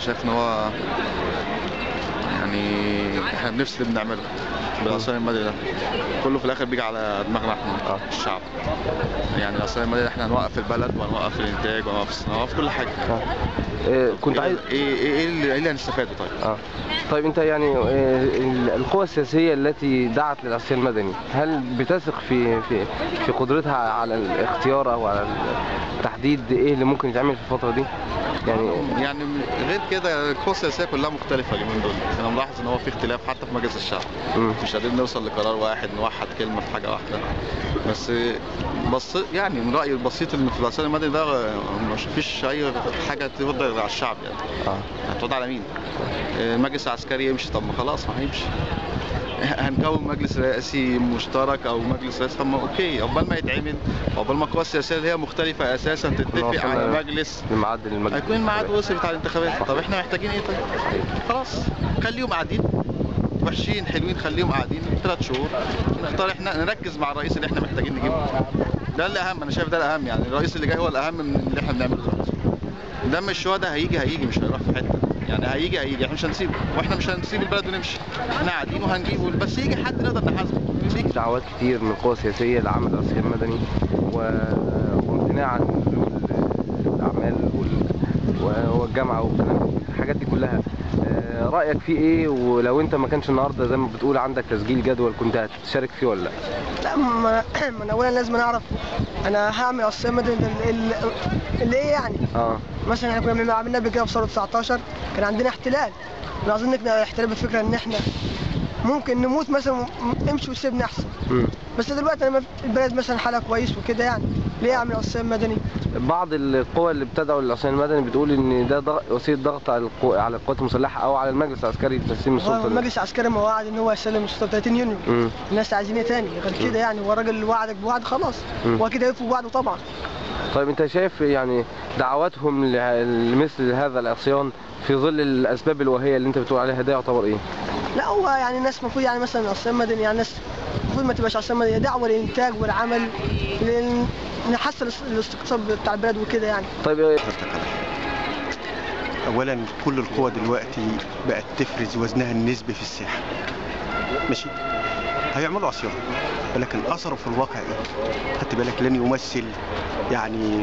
شايف ان هو يعني احنا بنفس اللي بنعمله بالعصيان المدني ده كله في الاخر بيجي على دماغنا احنا الشعب يعني العصيان المدني احنا هنوقف البلد وهنوقف الانتاج وهنوقف الصناعه وهنوقف كل حاجه آه، كنت عايز ايه ايه ايه اللي, إيه اللي هنستفاده طيب اه طيب انت يعني آه، ال- القوى السياسيه التي دعت للعصيان المدني هل بتثق في في في قدرتها على الاختيار او على تحديد ايه اللي ممكن يتعمل في الفتره دي يعني يعني غير كده القوى السياسيه كلها مختلفه اليومين دول انا ملاحظ ان هو في اختلاف حتى في مجلس الشعب مم. مش قادرين نوصل لقرار واحد نوحد كلمه في حاجه واحده بس بص يعني من رايي البسيط ان في العصيان المدني ده مش فيش اي حاجه تفضل على الشعب يعني اه هتقعد على مين؟ المجلس العسكري يمشي طب ما خلاص ما هيمشي هنكون مجلس رئاسي مشترك او مجلس رئاسي طب ما اوكي عقبال ما يتعمل عقبال ما القوى السياسيه اللي هي مختلفه اساسا تتفق وصلنا على مجلس الميعاد المجلس هيكون الميعاد وصل بتاع الانتخابات طب احنا محتاجين ايه طيب؟ خلاص خليهم قاعدين وحشين حلوين خليهم قاعدين ثلاث شهور نختار احنا نركز مع الرئيس اللي احنا محتاجين نجيبه ده اللي اهم انا شايف ده الاهم يعني الرئيس اللي جاي هو الاهم من اللي احنا بنعمله دلوقتي دم الشهداء هيجي هيجي مش هيروح في حته يعني هيجي هيجي احنا مش هنسيبه واحنا مش هنسيب البلد ونمشي احنا قاعدين وهنجيبه بس يجي حد نقدر نحاسبه يجي دعوات كتير من القوى السياسيه لعمل العصيان المدني و... وامتناع عن حلول الاعمال وال... والجامعه والكلام الحاجات دي كلها آه، رايك فيه ايه ولو انت ما كانش النهارده زي ما بتقول عندك تسجيل جدول كنت هتشارك فيه ولا لا لا ما ما انا اولا لازم نعرف انا هعمل عصيان مدني ال- ال- اللي ايه يعني اه مثلا احنا كنا بنعمل- عملنا قبل كده في ثوره 19 كان عندنا احتلال كنا عايزين نقنع الاحتلال بالفكره ان احنا ممكن نموت مثلا م- امشي وسيبنا احسن مم. بس دلوقتي انا البلد مثلا حالها كويس وكده يعني ليه اعمل عصيان مدني بعض القوى اللي بتدعو للعصيان المدني بتقول ان ده ضغ... وسيله ضغط على القو... على القوات المسلحه او على المجلس العسكري لتسليم هو السلطه المجلس العسكري ما وعد ان هو يسلم السلطه 30 يونيو مم. الناس عايزين ايه تاني غير كده يعني هو الراجل اللي وعدك بوعد خلاص مم. هو كده يوفي بوعده طبعا طيب انت شايف يعني دعواتهم ل- لمثل هذا العصيان في ظل الاسباب الوهيه اللي انت بتقول عليها ده يعتبر ايه؟ لا هو يعني الناس المفروض يعني مثلا عصيان مدني يعني الناس المفروض ما تبقاش عصيان مدني دعوه للانتاج والعمل لن- نحسن الاس- الاستقطاب بتاع البلد وكده يعني طيب اه، اولا كل القوى دلوقتي بقت تفرز وزنها النسبي في الساحه ماشي هيعملوا عصيان ولكن اثره في الواقع ايه خدت بالك لن يمثل يعني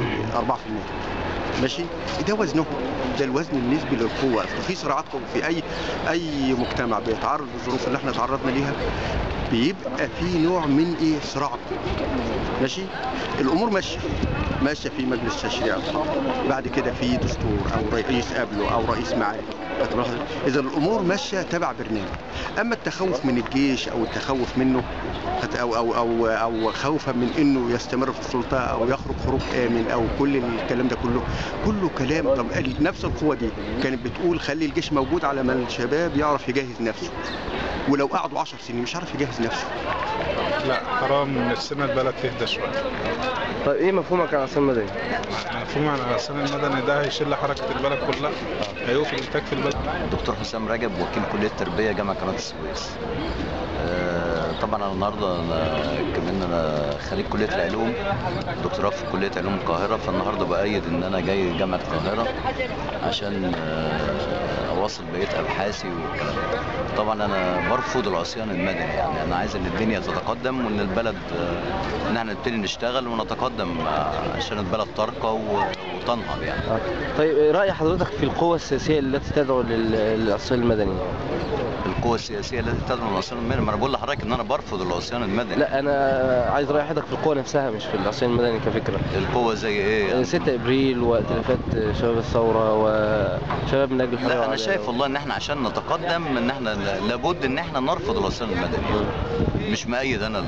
4% ماشي ده وزنهم ده الوزن النسبي للقوه في صراعات قوة في اي اي مجتمع بيتعرض للظروف اللي احنا تعرضنا ليها بيبقى في نوع من ايه صراع ماشي الامور ماشيه ماشيه في مجلس تشريع بعد كده في دستور او رئيس قبله او رئيس معاه خدت بالك؟ اذا الامور ماشيه تبع برنامج اما التخوف من الجيش او التخوف منه خدت- او او او او خوفا من انه يستمر في السلطه او يخرج خروج امن او كل الكلام ده كله كله كلام طب نفس القوه دي كانت بتقول خلي الجيش موجود على ما الشباب يعرف يجهز نفسه ولو قعدوا 10 سنين مش عارف يجهز نفسه لا حرام نفسنا البلد تهدى شويه طيب ايه مفهومك عن العصيان المدني؟ مفهوم عن العصيان المدني ده هيشيل حركه البلد كلها هيوقف الانتاج في البلد دكتور حسام رجب وكيل كليه التربيه جامعه قناه السويس آه، طبعا انا النهارده انا كمان انا خريج كليه العلوم دكتوراه في كليه علوم القاهره فالنهارده بايد ان انا جاي جامعه القاهره عشان آه، اواصل بقيه ابحاثي والكلام ده طبعا انا برفض العصيان المدني يعني انا عايز ان الدنيا تتقدم وان البلد آه، ان احنا نبتدي نشتغل ونتقدم آه، عشان البلد ترقى و- وتنهض يعني اه. طيب اه، راي حضرتك في القوى السياسيه التي تدعو لل- للعصيان المدني؟ القوى السياسيه التي تدعم العصيان المدني ما انا بقول لحضرتك ان انا برفض العصيان المدني لا انا عايز راي حضرتك في القوى نفسها مش في العصيان المدني كفكره القوة زي ايه اه، يعني؟ 6 ابريل وائتلافات شباب الثوره وشباب من اجل الحريه لا انا والعدالة. شايف والله ان احنا عشان نتقدم ان احنا ل- لابد ان احنا نرفض العصيان المدني مش مؤيد انا ال-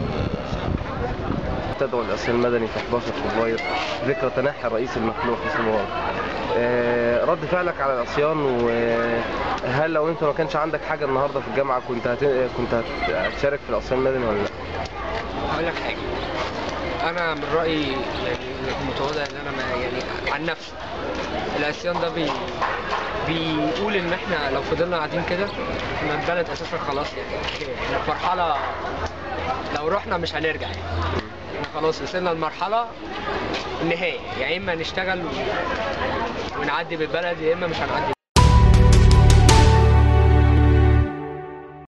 تدعو العصيان المدني في 11 فبراير ذكرى تنحي الرئيس المخلوع حسني مبارك. آه، رد فعلك على العصيان وهل لو انت ما كانش عندك حاجه النهارده في الجامعه كنت هت... كنت هت- هتشارك في العصيان المدني ولا لا؟ هقول لك حاجه انا من رايي يعني المتواضع ان انا ما يعني عن نفسي العصيان ده بي بيقول ان احنا لو فضلنا قاعدين كده ان البلد اساسا خلاص يعني احنا في مرحله لو رحنا مش هنرجع يعني احنا خلاص وصلنا لمرحله النهايه يا اما نشتغل ونعدي بالبلد يا اما مش هنعدي